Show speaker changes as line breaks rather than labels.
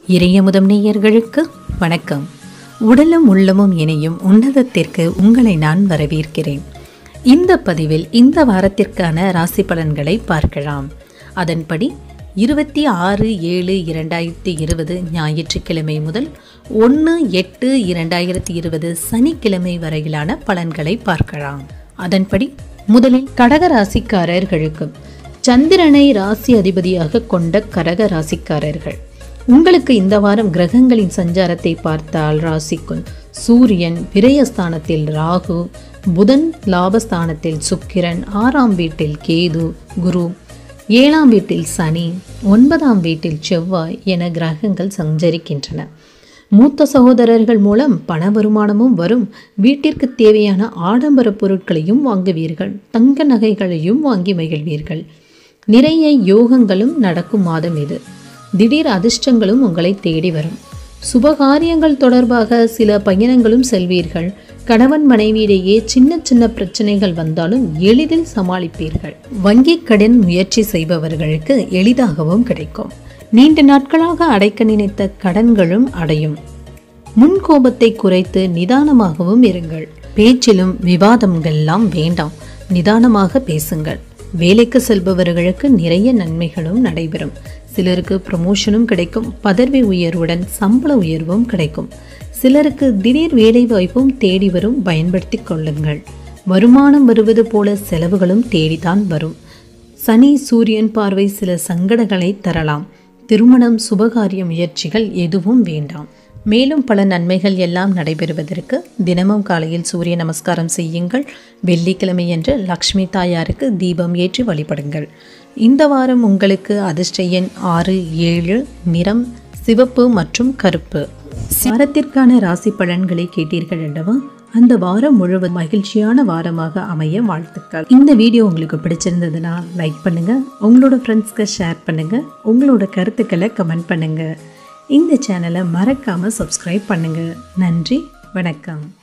இறையமுதம் நேயர்களுக்கு வணக்கம் உடலும் உள்ளமும் இணையும் உன்னதத்திற்கு உங்களை நான் வரவேற்கிறேன் இந்த பதிவில் இந்த வாரத்திற்கான ராசி பலன்களை பார்க்கலாம் அதன்படி இருபத்தி ஆறு ஏழு இரண்டாயிரத்தி இருபது ஞாயிற்றுக்கிழமை முதல் ஒன்று எட்டு இரண்டாயிரத்தி இருபது சனிக்கிழமை வரையிலான பலன்களை பார்க்கலாம் அதன்படி முதலில் கடக ராசிக்காரர்களுக்கு சந்திரனை ராசி அதிபதியாக கொண்ட கடக ராசிக்காரர்கள் உங்களுக்கு இந்த வாரம் கிரகங்களின் சஞ்சாரத்தை பார்த்தால் ராசிக்குள் சூரியன் விரயஸ்தானத்தில் ராகு புதன் லாபஸ்தானத்தில் சுக்கிரன் ஆறாம் வீட்டில் கேது குரு ஏழாம் வீட்டில் சனி ஒன்பதாம் வீட்டில் செவ்வாய் என கிரகங்கள் சஞ்சரிக்கின்றன மூத்த சகோதரர்கள் மூலம் பண வருமானமும் வரும் வீட்டிற்கு தேவையான ஆடம்பர பொருட்களையும் வாங்குவீர்கள் தங்க நகைகளையும் வாங்கி மகிழ்வீர்கள் நிறைய யோகங்களும் நடக்கும் மாதம் இது திடீர் அதிர்ஷ்டங்களும் உங்களை தேடி வரும் சுபகாரியங்கள் தொடர்பாக சில பயணங்களும் செல்வீர்கள் கணவன் மனைவியிடையே சின்ன சின்ன பிரச்சனைகள் வந்தாலும் எளிதில் சமாளிப்பீர்கள் வங்கி கடன் முயற்சி செய்பவர்களுக்கு எளிதாகவும் கிடைக்கும் நீண்ட நாட்களாக அடைக்க நினைத்த கடன்களும் அடையும் முன்கோபத்தை குறைத்து நிதானமாகவும் இருங்கள் பேச்சிலும் விவாதங்கள்லாம் வேண்டாம் நிதானமாக பேசுங்கள் வேலைக்கு செல்பவர்களுக்கு நிறைய நன்மைகளும் நடைபெறும் சிலருக்கு ப்ரமோஷனும் கிடைக்கும் பதவி உயர்வுடன் சம்பள உயர்வும் கிடைக்கும் சிலருக்கு திடீர் வேலை வாய்ப்பும் தேடி வரும் பயன்படுத்தி கொள்ளுங்கள் வருமானம் வருவது போல செலவுகளும் தேடித்தான் வரும் சனி சூரியன் பார்வை சில சங்கடங்களை தரலாம் திருமணம் சுபகாரிய முயற்சிகள் எதுவும் வேண்டாம் மேலும் பல நன்மைகள் எல்லாம் நடைபெறுவதற்கு தினமும் காலையில் சூரிய நமஸ்காரம் செய்யுங்கள் வெள்ளிக்கிழமையன்று லக்ஷ்மி தாயாருக்கு தீபம் ஏற்றி வழிபடுங்கள் இந்த வாரம் உங்களுக்கு அதிர்ஷ்ட எண் ஆறு ஏழு நிறம் சிவப்பு மற்றும் கருப்பு வாரத்திற்கான ராசி பலன்களை கேட்டீர்கள் அல்லவா அந்த வாரம் முழுவதும் மகிழ்ச்சியான வாரமாக அமைய வாழ்த்துக்கள் இந்த வீடியோ உங்களுக்கு பிடிச்சிருந்ததுன்னா லைக் பண்ணுங்க உங்களோட ஃப்ரெண்ட்ஸ்க்கு ஷேர் பண்ணுங்க உங்களோட கருத்துக்களை கமெண்ட் பண்ணுங்க இந்த சேனலை மறக்காம சப்ஸ்கிரைப் பண்ணுங்க நன்றி வணக்கம்